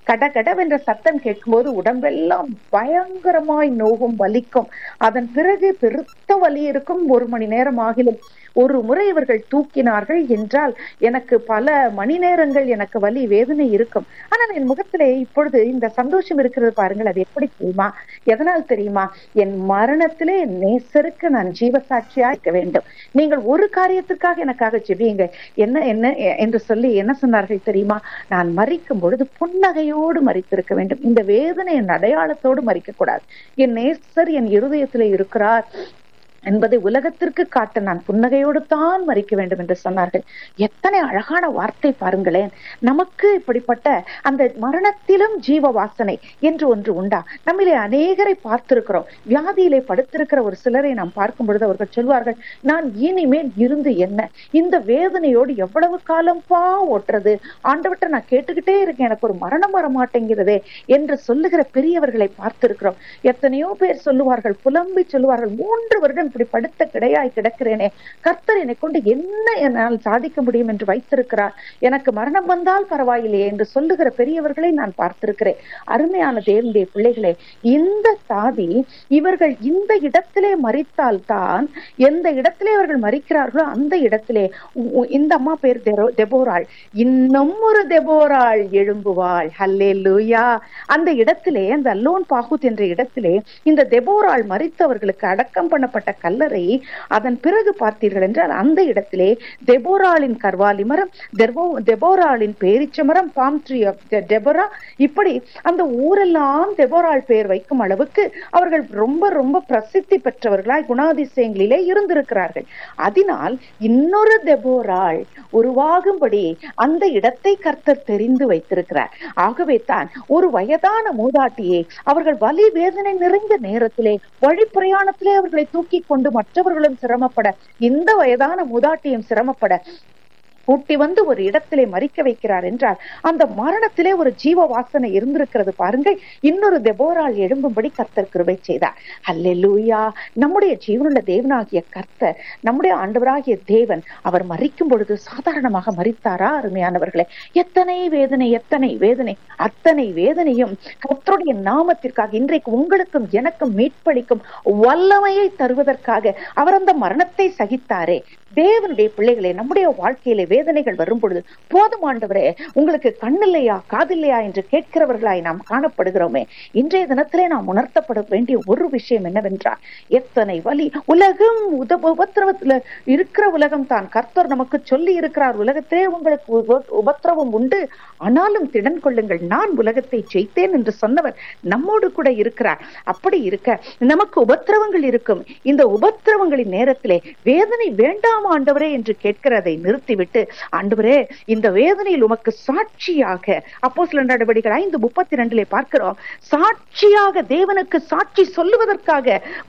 கட கடவென்ற சத்தம் கேட்கும்போது உடம்பெல்லாம் பயங்கரமாய் நோகும் வலிக்கும் அதன் பிறகு பெருத்த வலி இருக்கும் ஒரு மணி நேரம் ஆகிலும் ஒரு முறை இவர்கள் தூக்கினார்கள் என்றால் எனக்கு பல மணி நேரங்கள் எனக்கு வலி வேதனை இருக்கும் ஆனால் என் முகத்திலே இப்பொழுது இந்த சந்தோஷம் இருக்கிறது பாருங்கள் அது எப்படி தெரியுமா எதனால் தெரியுமா என் மரணத்திலே என் நேசருக்கு நான் ஜீவசாட்சியா இருக்க வேண்டும் நீங்கள் ஒரு காரியத்திற்காக எனக்காக ஜெபியுங்க என்ன என்ன என்று சொல்லி என்ன சொன்னார்கள் தெரியுமா நான் மறிக்கும் பொழுது புன்னகையோடு மறித்திருக்க வேண்டும் இந்த வேதனை என் அடையாளத்தோடு மறிக்க கூடாது என் நேசர் என் இருதயத்திலே இருக்கிறார் என்பதை உலகத்திற்கு காட்ட நான் புன்னகையோடு தான் மறிக்க வேண்டும் என்று சொன்னார்கள் எத்தனை அழகான வார்த்தை பாருங்களேன் நமக்கு இப்படிப்பட்ட அந்த மரணத்திலும் ஜீவ வாசனை என்று ஒன்று உண்டா நம்மிலே அநேகரை பார்த்திருக்கிறோம் வியாதியிலே படுத்திருக்கிற ஒரு சிலரை நாம் பார்க்கும் பொழுது அவர்கள் சொல்வார்கள் நான் இனிமேல் இருந்து என்ன இந்த வேதனையோடு எவ்வளவு காலம் பா ஓட்டுறது ஆண்டவட்ட நான் கேட்டுக்கிட்டே இருக்கேன் எனக்கு ஒரு மரணம் வர மாட்டேங்கிறதே என்று சொல்லுகிற பெரியவர்களை பார்த்திருக்கிறோம் எத்தனையோ பேர் சொல்லுவார்கள் புலம்பி சொல்லுவார்கள் மூன்று வருடம் இப்படி படுத்த கிடையாய் கிடக்கிறேனே கர்த்தர் என்னை கொண்டு என்ன என்னால் சாதிக்க முடியும் என்று வைத்திருக்கிறார் எனக்கு மரணம் வந்தால் பரவாயில்லையே என்று சொல்லுகிற பெரியவர்களை நான் பார்த்திருக்கிறேன் அருமையான தேவனுடைய பிள்ளைகளே இந்த சாதி இவர்கள் இந்த இடத்திலே மறித்தால் தான் எந்த இடத்திலே அவர்கள் மறிக்கிறார்களோ அந்த இடத்திலே இந்த அம்மா பேர் தெபோராள் இன்னும் ஒரு தெபோராள் எழும்புவாள் ஹல்லே லூயா அந்த இடத்திலே அந்த அல்லோன் பாகுத் என்ற இடத்திலே இந்த தெபோராள் மறித்தவர்களுக்கு அடக்கம் பண்ணப்பட்ட கல்லறை அதன் பிறகு பார்த்தீர்கள் என்றால் அந்த இடத்திலே தெபோராளின் கர்வாலி மரம் தெபோராளின் பேரிச்ச மரம் பாம் ட்ரீ ஆஃப் டெபோரா இப்படி அந்த ஊரெல்லாம் தெபோராள் பெயர் வைக்கும் அளவுக்கு அவர்கள் ரொம்ப ரொம்ப பிரசித்தி பெற்றவர்களாய் குணாதிசயங்களிலே இருந்திருக்கிறார்கள் அதனால் இன்னொரு தெபோராள் உருவாகும்படி அந்த இடத்தை கர்த்தர் தெரிந்து வைத்திருக்கிறார் ஆகவே தான் ஒரு வயதான மூதாட்டியை அவர்கள் வலி வேதனை நிறைந்த நேரத்திலே வழி பிரயாணத்திலே அவர்களை தூக்கி கொண்டு மற்றவர்களும் சிரமப்பட இந்த வயதான மூதாட்டியும் சிரமப்பட கூட்டி வந்து ஒரு இடத்திலே மறிக்க வைக்கிறார் என்றால் அந்த மரணத்திலே ஒரு ஜீவ வாசனை இருந்திருக்கிறது பாருங்கள் இன்னொரு தெபோரால் எழும்பும்படி கர்த்தர் கிருபை செய்தார் அல்லூயா நம்முடைய ஜீவனுள்ள தேவனாகிய கர்த்தர் நம்முடைய ஆண்டவராகிய தேவன் அவர் மறிக்கும் பொழுது சாதாரணமாக மறித்தாரா அருமையானவர்களே எத்தனை வேதனை எத்தனை வேதனை அத்தனை வேதனையும் கர்த்தருடைய நாமத்திற்காக இன்றைக்கு உங்களுக்கும் எனக்கும் மீட்பளிக்கும் வல்லமையை தருவதற்காக அவர் அந்த மரணத்தை சகித்தாரே தேவனுடைய பிள்ளைகளே நம்முடைய வாழ்க்கையிலே வேதனைகள் வரும் பொழுது போதும் ஆண்டவரே உங்களுக்கு கண்ணில்லையா காதில்லையா என்று கேட்கிறவர்களாய் நாம் காணப்படுகிறோமே இன்றைய தினத்திலே நாம் உணர்த்தப்பட வேண்டிய ஒரு விஷயம் என்னவென்றால் எத்தனை வலி உலகம் உத உபத்திரவத்துல இருக்கிற உலகம் தான் கர்த்தர் நமக்கு சொல்லி இருக்கிறார் உலகத்திலே உங்களுக்கு உபத்திரவம் உண்டு ஆனாலும் திடன் கொள்ளுங்கள் நான் உலகத்தை ஜெயித்தேன் என்று சொன்னவர் நம்மோடு கூட இருக்கிறார் அப்படி இருக்க நமக்கு உபத்திரவங்கள் இருக்கும் இந்த உபத்திரவங்களின் நேரத்திலே வேதனை வேண்டாம் ஆண்டவரே என்று கேட்கிறதை நிறுத்திவிட்டு ஆண்டவரே இந்த வேதனையில் உமக்கு சாட்சியாக அப்போ சில நடவடிக்கைகள் ஐந்து முப்பத்தி ரெண்டிலே பார்க்கிறோம் சாட்சியாக தேவனுக்கு சாட்சி சொல்லுவதற்காக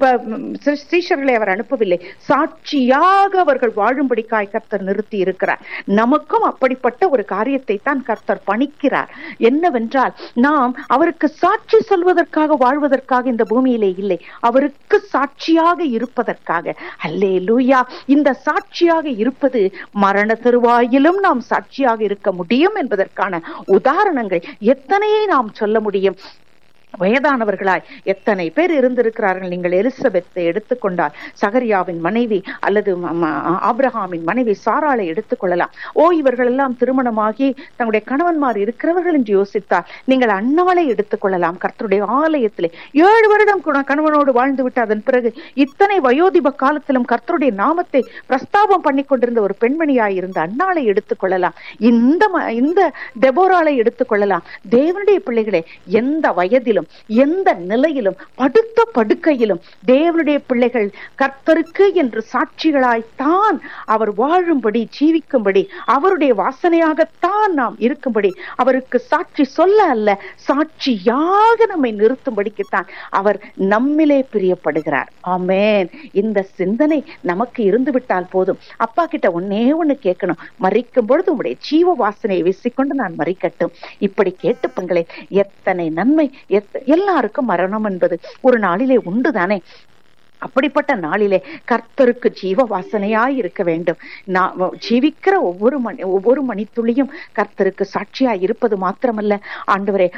ஸ்ரீஷர்களை அவர் அனுப்பவில்லை சாட்சியாக அவர்கள் வாழும்படிக்காய் கர்த்தர் நிறுத்தி இருக்கிறார் நமக்கும் அப்படிப்பட்ட ஒரு காரியத்தை தான் கர்த்தர் பணிக்கிறார் என்னவென்றால் நாம் அவருக்கு சாட்சி சொல்வதற்காக வாழ்வதற்காக இந்த பூமியிலே இல்லை அவருக்கு சாட்சியாக இருப்பதற்காக அல்லே லூயா இந்த சாட்சியாக இருப்பது மரண தருவாயிலும் நாம் சாட்சியாக இருக்க முடியும் என்பதற்கான உதாரணங்கள் எத்தனையை நாம் சொல்ல முடியும் வயதானவர்களாய் எத்தனை பேர் இருந்திருக்கிறார்கள் நீங்கள் எலிசபெத்தை எடுத்துக்கொண்டால் சகரியாவின் மனைவி அல்லது ஆப்ரஹாமின் மனைவி சாராளை எடுத்துக்கொள்ளலாம் ஓ இவர்கள் எல்லாம் திருமணமாகி தங்களுடைய கணவன்மார் இருக்கிறவர்கள் என்று யோசித்தால் நீங்கள் அன்னாளை எடுத்துக்கொள்ளலாம் கர்த்தருடைய ஆலயத்திலே ஏழு வருடம் கணவனோடு வாழ்ந்து விட்டு அதன் பிறகு இத்தனை வயோதிப காலத்திலும் கர்த்தருடைய நாமத்தை பிரஸ்தாபம் பண்ணி கொண்டிருந்த ஒரு பெண்மணியாய் இருந்த அன்னாளை எடுத்துக்கொள்ளலாம் இந்த இந்த டெபோராலை எடுத்துக்கொள்ளலாம் தேவனுடைய பிள்ளைகளே எந்த வயதிலும் எந்த நிலையிலும் படுத்த படுக்கையிலும் தேவனுடைய பிள்ளைகள் கர்த்தருக்கு என்று சாட்சிகளாய்த்தான் அவர் வாழும்படி ஜீவிக்கும்படி அவருடைய வாசனையாகத்தான் நாம் இருக்கும்படி அவருக்கு சாட்சி சொல்ல அல்ல சாட்சியாக நம்மை நிறுத்தும்படிக்குத்தான் அவர் நம்மிலே பிரியப்படுகிறார் ஆமேன் இந்த சிந்தனை நமக்கு இருந்து விட்டால் போதும் அப்பா கிட்ட ஒன்னே ஒண்ணு கேட்கணும் மறிக்கும் பொழுது உங்களுடைய ஜீவ வாசனையை வீசிக்கொண்டு நான் மறிக்கட்டும் இப்படி கேட்டுப்பங்களே எத்தனை நன்மை எல்லாருக்கும் மரணம் என்பது ஒரு நாளிலே உண்டுதானே அப்படிப்பட்ட நாளிலே கர்த்தருக்கு ஜீவ வாசனையாய் இருக்க வேண்டும் நான் ஜீவிக்கிற ஒவ்வொரு மணி ஒவ்வொரு மணித்துளியும் கர்த்தருக்கு சாட்சியாய் இருப்பது மாத்திரமல்ல ஆண்டவரே